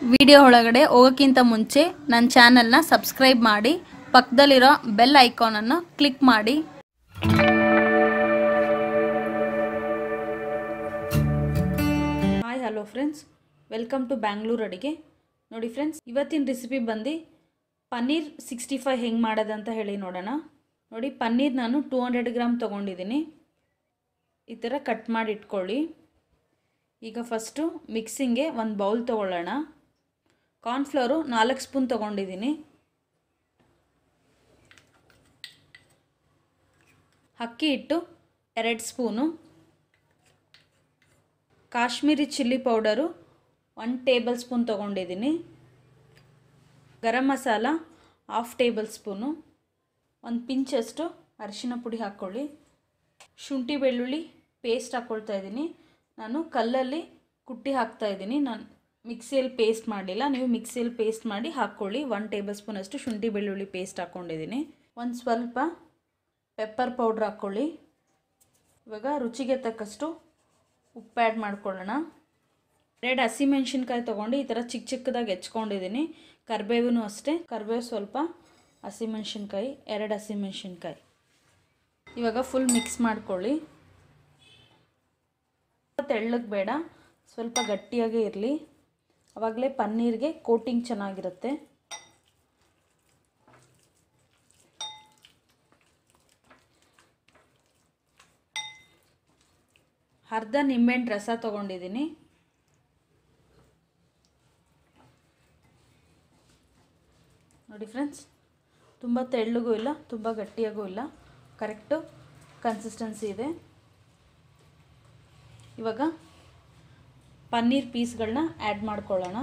video ಒಳಗಡೆ ಹೋಗೋಕ್ಕಿಂತ ಮುಂಚೆ ನನ್ನ ಚಾನಲ್ನ ಸಬ್ಸ್ಕ್ರೈಬ್ ಮಾಡಿ ಪಕ್ಕದಲ್ಲಿರೋ ಬೆಲ್ ಐಕಾನನ್ನು ಕ್ಲಿಕ್ ಮಾಡಿ hi hello friends welcome to Bangalore ಅಡಿಗೆ ನೋಡಿ ಫ್ರೆಂಡ್ಸ್ ಇವತ್ತಿನ ರೆಸಿಪಿ ಬಂದು ಪನ್ನೀರ್ ಸಿಕ್ಸ್ಟಿ ಫೈವ್ ಹೆಂಗೆ ಮಾಡೋದಂತ ಹೇಳಿ ನೋಡೋಣ ನೋಡಿ ಪನ್ನೀರ್ ನಾನು ಟೂ ಹಂಡ್ರೆಡ್ ಗ್ರಾಮ್ ತೊಗೊಂಡಿದ್ದೀನಿ ಈ ಥರ ಕಟ್ ಮಾಡಿ ಇಟ್ಕೊಳ್ಳಿ ಈಗ ಫಸ್ಟು ಮಿಕ್ಸಿಂಗೆ ಒಂದು ಬೌಲ್ ತೊಗೊಳ್ಳೋಣ ಕಾರ್ನ್ಫ್ಲವರು ನಾಲ್ಕು ಸ್ಪೂನ್ ತೊಗೊಂಡಿದ್ದೀನಿ ಅಕ್ಕಿ ಹಿಟ್ಟು ಎರಡು spoon Kashmiri chilli powder one tablespoon ತೊಗೊಂಡಿದ್ದೀನಿ garam masala half tablespoon ಒಂದು ಪಿಂಚಷ್ಟು ಅರಿಶಿನ ಪುಡಿ ಹಾಕ್ಕೊಳ್ಳಿ ಶುಂಠಿ ಬೆಳ್ಳುಳ್ಳಿ ಪೇಸ್ಟ್ ಹಾಕ್ಕೊಳ್ತಾ ಇದ್ದೀನಿ ನಾನು ಕಲ್ಲಲ್ಲಿ ಕುಟ್ಟಿ ಹಾಕ್ತಾ ಇದ್ದೀನಿ ನಾನು ಮಿಕ್ಸಿಯಲ್ಲಿ ಪೇಸ್ಟ್ ಮಾಡಿಲ್ಲ ನೀವು ಮಿಕ್ಸಿಯಲ್ಲಿ ಪೇಸ್ಟ್ ಮಾಡಿ ಹಾಕ್ಕೊಳ್ಳಿ ಒನ್ ಟೇಬಲ್ ಸ್ಪೂನಷ್ಟು ಶುಂಠಿ ಬೆಳ್ಳುಳ್ಳಿ ಪೇಸ್ಟ್ ಹಾಕ್ಕೊಂಡಿದ್ದೀನಿ ಒಂದು ಸ್ವಲ್ಪ ಪೆಪ್ಪರ್ ಪೌಡ್ರ್ ಹಾಕ್ಕೊಳ್ಳಿ ಇವಾಗ ರುಚಿಗೆ ತಕ್ಕಷ್ಟು ಉಪ್ಪು ಆ್ಯಡ್ ಮಾಡ್ಕೊಳ್ಳೋಣ ಎರಡು ಹಸಿಮೆಣ್ಸಿನ್ಕಾಯಿ ತೊಗೊಂಡು ಈ ಥರ ಚಿಕ್ಕ ಚಿಕ್ಕದಾಗಿ ಹೆಚ್ಕೊಂಡಿದ್ದೀನಿ ಕರಿಬೇವು ಅಷ್ಟೇ ಕರಿಬೇವು ಸ್ವಲ್ಪ ಹಸಿಮೆಣ್ಸಿನ್ಕಾಯಿ ಎರಡು ಹಸಿಮೆಣ್ಸಿನ್ಕಾಯಿ ಇವಾಗ ಫುಲ್ ಮಿಕ್ಸ್ ಮಾಡ್ಕೊಳ್ಳಿ ತೆಳ್ಳಗೆ ಬೇಡ ಸ್ವಲ್ಪ ಗಟ್ಟಿಯಾಗೇ ಇರಲಿ ಆವಾಗಲೇ ಪನ್ನೀರ್ಗೆ ಕೋಟಿಂಗ್ ಚೆನ್ನಾಗಿರುತ್ತೆ ಅರ್ಧ ನಿಂಬೆಹಣ್ಣು ರಸ ತೊಗೊಂಡಿದ್ದೀನಿ ನೋಡಿ ಫ್ರೆಂಡ್ಸ್ ತುಂಬ ತೆಳ್ಳಗೂ ಇಲ್ಲ ತುಂಬ ಗಟ್ಟಿಯಾಗೂ ಇಲ್ಲ ಕರೆಕ್ಟು ಕನ್ಸಿಸ್ಟೆನ್ಸಿ ಇದೆ ಇವಾಗ ಪನ್ನೀರ್ ಪೀಸ್ಗಳನ್ನ ಆ್ಯಡ್ ಮಾಡ್ಕೊಳ್ಳೋಣ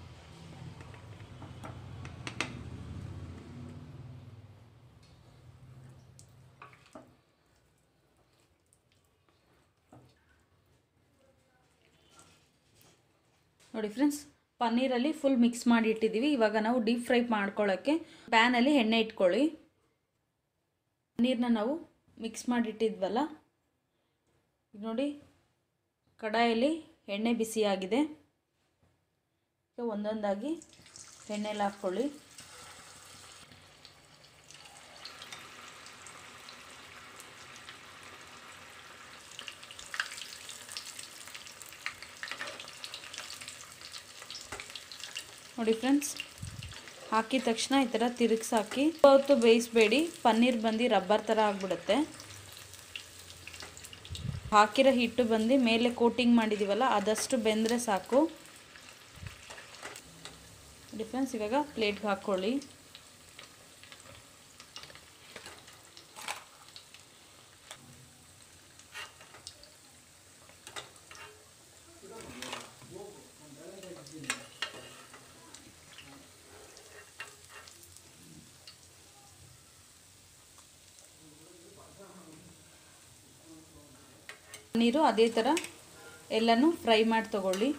ನೋಡಿ ಫ್ರೆಂಡ್ಸ್ ಪನ್ನೀರಲ್ಲಿ ಫುಲ್ ಮಿಕ್ಸ್ ಮಾಡಿ ಇಟ್ಟಿದ್ದೀವಿ ಇವಾಗ ನಾವು ಡೀಪ್ ಫ್ರೈ ಮಾಡ್ಕೊಳ್ಳೋಕ್ಕೆ ಪ್ಯಾನಲ್ಲಿ ಎಣ್ಣೆ ಇಟ್ಕೊಳ್ಳಿ ಪನ್ನೀರನ್ನ ನಾವು ಮಿಕ್ಸ್ ಮಾಡಿ ಇಟ್ಟಿದ್ವಲ್ಲ ಈಗ ನೋಡಿ ಕಡಾಯಲ್ಲಿ ಎಣ್ಣೆ ಬಿಸಿಯಾಗಿದೆ ಈಗ ಒಂದೊಂದಾಗಿ ಎಣ್ಣೆಲಿ ಹಾಕ್ಕೊಳ್ಳಿ ನೋಡಿ ಫ್ರೆಂಡ್ಸ್ ಹಾಕಿದ ತಕ್ಷಣ ಈ ಥರ ತಿರುಗಿಸಿ ಹಾಕಿ ಹೊತ್ತು ಬೇಯಿಸಬೇಡಿ ಪನ್ನೀರ್ ಬಂದು ರಬ್ಬರ್ ಥರ ಆಗಿಬಿಡುತ್ತೆ ಹಾಕಿರೋ ಹಿಟ್ಟು ಬಂದು ಮೇಲೆ ಕೋಟಿಂಗ್ ಮಾಡಿದ್ದೀವಲ್ಲ ಆದಷ್ಟು ಬೆಂದರೆ ಸಾಕು ನೋಡಿ ಫ್ರೆಂಡ್ಸ್ ಇವಾಗ ಪ್ಲೇಟ್ಗೆ ಹಾಕ್ಕೊಳ್ಳಿ ನೀರು ಅದೇ ಥರ ಎಲ್ಲನೂ ಫ್ರೈ ಮಾಡಿ ತಗೊಳ್ಳಿ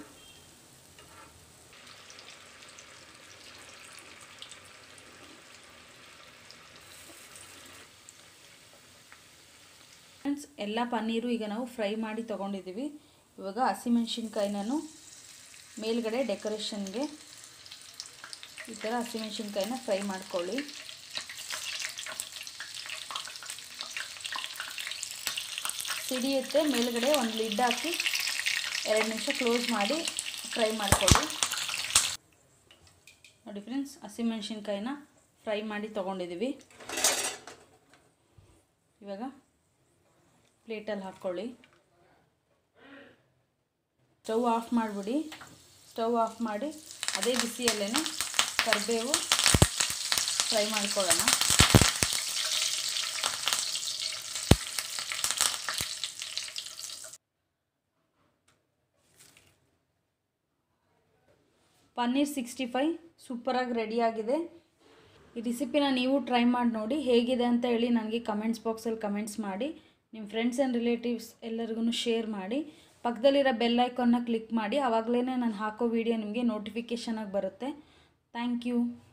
ಫ್ರೆಂಡ್ಸ್ ಎಲ್ಲ ಪನ್ನೀರು ಈಗ ನಾವು ಫ್ರೈ ಮಾಡಿ ತೊಗೊಂಡಿದ್ದೀವಿ ಇವಾಗ ಹಸಿಮೆಣ್ಸಿನ್ಕಾಯಿ ನಾನು ಮೇಲ್ಗಡೆ ಡೆಕೋರೇಷನ್ಗೆ ಈ ಥರ ಹಸಿಮೆಣ್ಸಿನ್ಕಾಯಿನ ಫ್ರೈ ಮಾಡ್ಕೊಳ್ಳಿ ಸಿಡಿಯುತ್ತೆ ಮೇಲ್ಗಡೆ ಒಂದು ಲಿಡ್ ಹಾಕಿ ಎರಡು ನಿಮಿಷ ಕ್ಲೋಸ್ ಮಾಡಿ ಫ್ರೈ ಮಾಡ್ಕೊಳ್ಳಿ ನೋಡಿ ಫ್ರೆಂಡ್ಸ್ ಹಸಿಮೆಣ್ಸಿನ್ಕಾಯಿನ ಫ್ರೈ ಮಾಡಿ ತೊಗೊಂಡಿದ್ದೀವಿ ಇವಾಗ ಪ್ಲೇಟಲ್ಲಿ ಹಾಕ್ಕೊಳ್ಳಿ ಸ್ಟವ್ ಆಫ್ ಮಾಡಿಬಿಡಿ ಸ್ಟವ್ ಆಫ್ ಮಾಡಿ ಅದೇ ಬಿಸಿಯಲ್ಲೇ ಕರಿಬೇವು ಫ್ರೈ ಮಾಡ್ಕೊಳ್ಳೋಣ ಪನ್ನೀರ್ ಸಿಕ್ಸ್ಟಿ ಫೈವ್ ಸೂಪರಾಗಿ ರೆಡಿಯಾಗಿದೆ ಈ ರೆಸಿಪಿನ ನೀವು ಟ್ರೈ ಮಾಡಿ ನೋಡಿ ಹೇಗಿದೆ ಅಂತ ಹೇಳಿ ನನಗೆ ಕಮೆಂಟ್ಸ್ ಬಾಕ್ಸಲ್ಲಿ ಕಮೆಂಟ್ಸ್ ಮಾಡಿ ನಿಮ್ಮ ಫ್ರೆಂಡ್ಸ್ ಆ್ಯಂಡ್ ರಿಲೇಟಿವ್ಸ್ ಎಲ್ಲರಿಗೂ ಶೇರ್ ಮಾಡಿ ಪಕ್ಕದಲ್ಲಿರೋ ಬೆಲ್ ಐಕಾನ್ನ ಕ್ಲಿಕ್ ಮಾಡಿ ಆವಾಗಲೇ ನಾನು ಹಾಕೋ ವಿಡಿಯೋ ನಿಮಗೆ ನೋಟಿಫಿಕೇಷನಾಗಿ ಬರುತ್ತೆ ಥ್ಯಾಂಕ್ ಯು